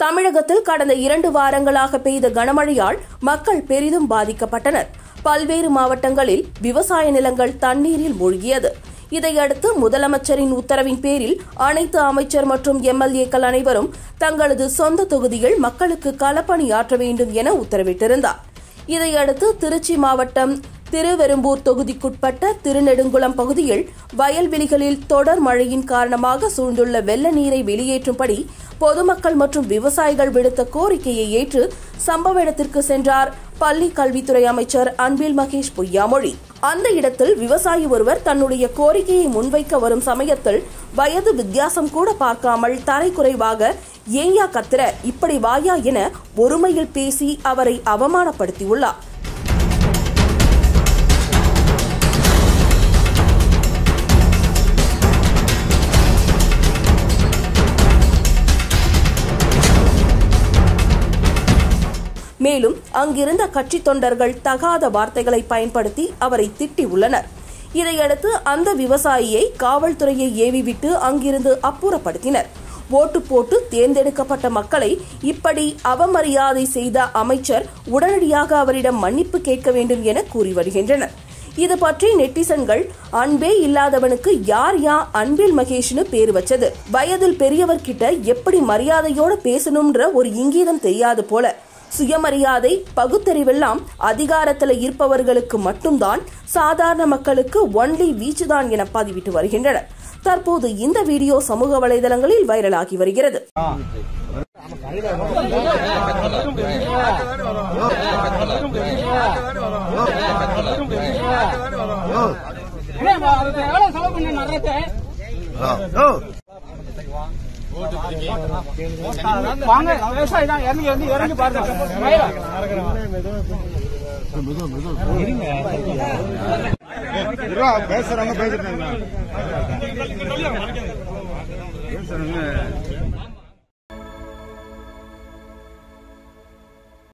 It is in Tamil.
தமிழகத்தில் கடந்த இரண்டு வாரங்களாக பெய்த கனமழையால் மக்கள் பெரிதும் பாதிக்கப்பட்டனர் பல்வேறு மாவட்டங்களில் விவசாய நிலங்கள் தண்ணீரில் மூழ்கியது இதையடுத்து முதலமைச்சரின் உத்தரவின் பேரில் அனைத்து அமைச்சர் மற்றும் எம்எல்ஏக்கள் அனைவரும் தங்களது சொந்த தொகுதியில் மக்களுக்கு களப்பணியாற்ற வேண்டும் என உத்தரவிட்டிருந்தார் இதையடுத்து திருச்சி மாவட்டம் திருவெரும்பூர் தொகுதிக்குட்பட்ட திருநெடுங்குளம் பகுதியில் வயல்வெளிகளில் தொடர் மழையின் காரணமாக சூழ்ந்துள்ள வெள்ள நீரை வெளியேற்றும்படி பொதுமக்கள் மற்றும் விவசாயிகள் விடுத்த கோரிக்கையை ஏற்று சம்பவ இடத்திற்கு சென்றார் பள்ளி கல்வித்துறை அமைச்சர் அன்பில் மகேஷ் பொய்யாமொழி அந்த இடத்தில் விவசாயி ஒருவர் தன்னுடைய கோரிக்கையை முன்வைக்க வரும் சமயத்தில் வயது வித்தியாசம் கூட பார்க்காமல் தரைக்குறைவாக ஏயா கத்திர இப்படி வாயா என ஒருமையில் பேசி அவரை அவமானப்படுத்தியுள்ளார் மேலும் அங்கிருந்த கட்சி தொண்டர்கள் தகாத வார்த்தைகளை பயன்படுத்தி அவரை திட்டியுள்ளனர் இதையடுத்து அந்த விவசாயியை காவல்துறையை ஏவிவிட்டு அங்கிருந்து அப்புறப்படுத்தினர் ஓட்டு போட்டு தேர்ந்தெடுக்கப்பட்ட மக்களை இப்படி அவமரியாதை செய்த அமைச்சர் உடனடியாக அவரிடம் மன்னிப்பு கேட்க வேண்டும் என கூறி வருகின்றனர் இது பற்றி நெட்டிசன்கள் அன்பே இல்லாதவனுக்கு யார் யா அன்பில் மகேஷ்னு பேர் வச்சது வயதில் பெரியவர்கிட்ட எப்படி மரியாதையோட பேசணும்ன்ற ஒரு இங்கீதம் தெரியாது போல சுயமரியாதை பகுத்தறிவெல்லாம் அதிகாரத்தில் இருப்பவர்களுக்கு மட்டும்தான் சாதாரண மக்களுக்கு ஒன்லி வீச்சுதான் என பதிவிட்டு வருகின்றனர் தற்போது இந்த வீடியோ சமூக வலைதளங்களில் வைரலாகி வருகிறது எவ்வளவு செலவு பண்ண நடுறத வாங்க விவசாயி தான் இறங்கி வந்து இறங்கி பாருங்க மயிலா. இருவா, பேசுறவங்க பேசிட்டு இருந்தாங்க. பேசுறவங்க